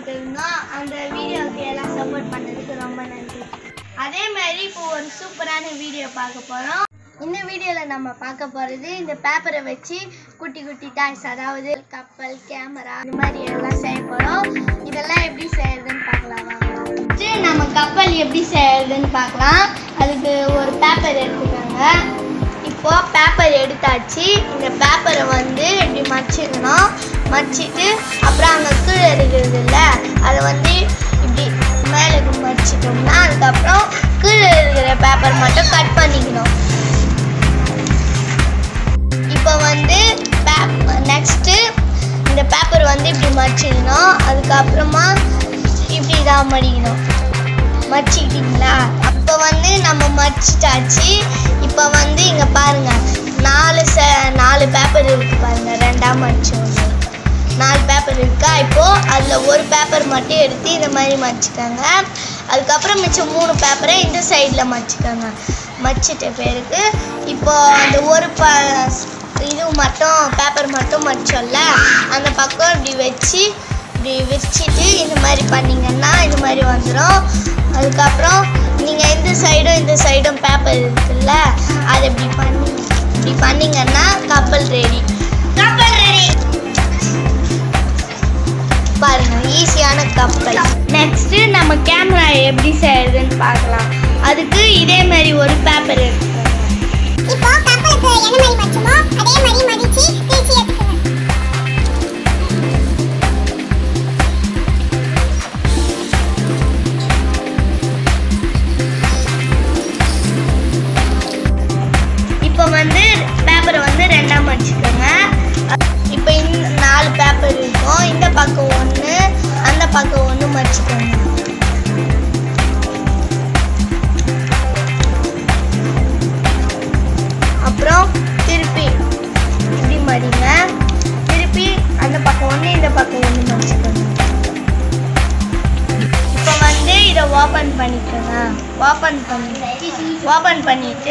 போட்டிருந்தோம் அந்த வீடியோவுக்கு எல்லாம் சப்போர்ட் பண்ணதுக்கு ரொம்ப நன்றி அதே மாதிரி இப்போ ஒரு சூப்பரான வீடியோ பார்க்க போகிறோம் இந்த வீடியோவில் நம்ம பார்க்க போகிறது இந்த பேப்பரை வச்சு குட்டி குட்டி டாய்ஸ் அதாவது கப்பல் கேமரா இந்த மாதிரி எல்லாம் செய்ய போகிறோம் இதெல்லாம் எப்படி செய்யறதுன்னு பார்க்கலாம் வாங்க First நம்ம கப்பல் எப்படி செய்யறதுன்னு பார்க்கலாம் அதுக்கு ஒரு பேப்பர் எடுத்துக்கோங்க இப்போ பேப்பர் எடுத்தாச்சு இந்த பேப்பரை வந்து இப்படி மடிச்சுக்கணும் மடிச்சிட்டு அப்புறம் அங்கே கீழே இருக்கிறது இல்லை அதை வந்து இப்படி மேலே மடிச்சிட்டோம்னா அதுக்கப்புறம் கீழே இருக்கிற பேப்பர் மட்டும் கட் பண்ணிக்கணும் இப்போ வந்து நெக்ஸ்ட்டு இந்த பேப்பர் வந்து இப்படி மடிச்சிக்கணும் அதுக்கப்புறமா இப்படி தான் மடிக்கணும் மடிச்சிக்கிட்டீங்களா அப்போ வந்து நம்ம மடிச்சிட்டாச்சு இப்போ வந்து இங்கே பாருங்க நாலு ச நாலு பேப்பர் இருக்கு பாருங்க ரெண்டாம் மடிச்சு ஒன்று நாலு பேப்பர் இருக்கா இப்போ அதில் ஒரு பேப்பர் மட்டும் எடுத்து இந்த மாதிரி மடிச்சுக்கோங்க அதுக்கப்புறம் மிச்சம் மூணு பேப்பரை இந்த சைடில் மடிச்சுக்கோங்க மடிச்சிட்ட பேருக்கு இப்போ அந்த ஒரு ப இது மட்டும் பேப்பர் மட்டும் மடிச்சோம்ல அந்த பக்கம் இப்படி வச்சு இப்படி விரிச்சிட்டு இந்த மாதிரி பண்ணீங்கன்னா இந்த மாதிரி வந்துடும் அதுக்கப்புறம் நீங்கள் இந்த சைடும் இந்த சைடும் பேப்பர் இருக்குல்ல அதை இப்படி பண்ணி இப்படி பண்ணீங்கன்னா கப்பல் ரெடி கப்பல் ரெடி பாருங்க ஈஸியான கப்பல் நெக்ஸ்ட் நம்ம கேமரா எப்படி செய்யறதுன்னு பார்க்கலாம் அதுக்கு இதே மாதிரி ஒரு பேப்பர் எடுத்துக்கோங்க இப்போ கப்பலுக்கு என்ன மாதிரி மடிச்சோமோ அதே மாதிரி மடிச்சு திருச்சி எடுத்துக்கோங்க இப்போ வந்து பேப்பரை வந்து ரெண்டாக மடிச்சுக்கோங்க இப்போ இந்த நாலு பேப்பர் இருக்கும் இந்த பக்கம் ஒன்று அந்த பக்கம் ஒன்று மடிச்சுக்கோங்க அப்புறம் திருப்பி இப்படி மடிங்க திருப்பி அந்த பக்கம் ஒன்று இந்த பக்கம் ஒன்று மடிச்சுக்கோங்க இப்போ வந்து இதை ஓப்பன் பண்ணிக்கோங்க ஓப்பன் பண்ணி ஓப்பன் பண்ணிட்டு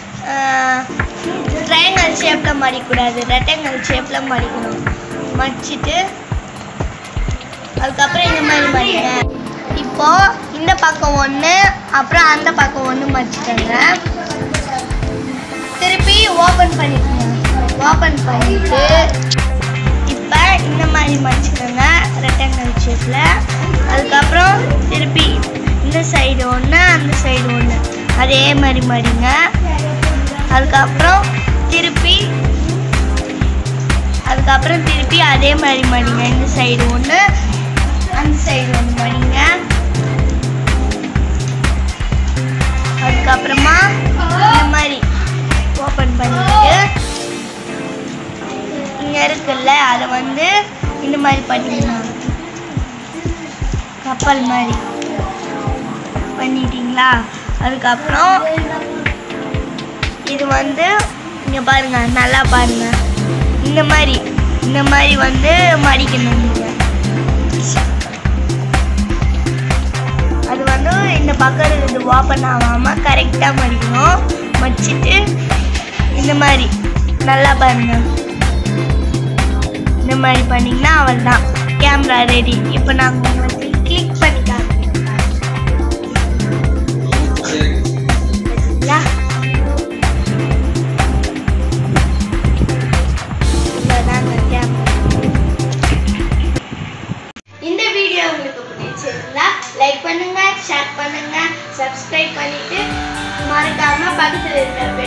ட்ரையாங்கல் ஷேப்பில் மடிக்கூடாது ரெக்டாங்கல் ஷேப்பில் மடிக்கணும் மடிச்சிட்டு அதுக்கப்புறம் இந்த மாதிரி மடிங்க இப்போ இந்த பக்கம் ஒன்று அப்புறம் அந்த பக்கம் ஒன்று மடிச்சுக்கோங்க திருப்பி ஓப்பன் பண்ணிக்கோங்க ஓப்பன் பண்ணிட்டு இப்போ இந்த மாதிரி மடிச்சுக்கோங்க ரெக்டாங்கல் ஷேப்பில் அதுக்கப்புறம் திருப்பி இந்த சைடு ஒன்று அந்த சைடு ஒன்று அதே மாதிரி மடிங்க அதுக்கப்புறம் திருப்பி அதுக்கப்புறம் திருப்பி அதே மாதிரி மடிங்க இந்த சைடு ஒன்று அந்த சைடு ஒன்று மடிங்க அதுக்கப்புறமா இந்த மாதிரி ஓப்பன் பண்ணிட்டு இங்கே இருக்குல்ல அதை வந்து இந்த மாதிரி பண்ணிக்கலாம் கப்பல் மாதிரி பண்ணிட்டீங்களா அதுக்கப்புறம் இது வந்து இங்கே பாருங்க நல்லா பாருங்க இந்த மாதிரி இந்த மாதிரி வந்து மடிக்கணும் நீங்கள் அது வந்து இந்த பக்கம் இது ஓப்பன் ஆகாமல் கரெக்டாக மடிக்கணும் மடிச்சிட்டு இந்த மாதிரி நல்லா பாருங்க இந்த மாதிரி பண்ணிங்கன்னா அவள் தான் கேமரா ரெடி இப்போ நாங்கள் உங்களுக்கு கிளிக் பண்ணி காட்டுறோம் பார்த்தீங்களா? இவ்வளோதாங்க கேமரா இந்த வீடியோ உங்களுக்கு பிடிச்சிருந்தா லைக் பண்ணுங்க ஷேர் பண்ணுங்க சப்ஸ்கிரைப் பண்ணிட்டு மறக்காம பக்கத்தில் இருக்கிற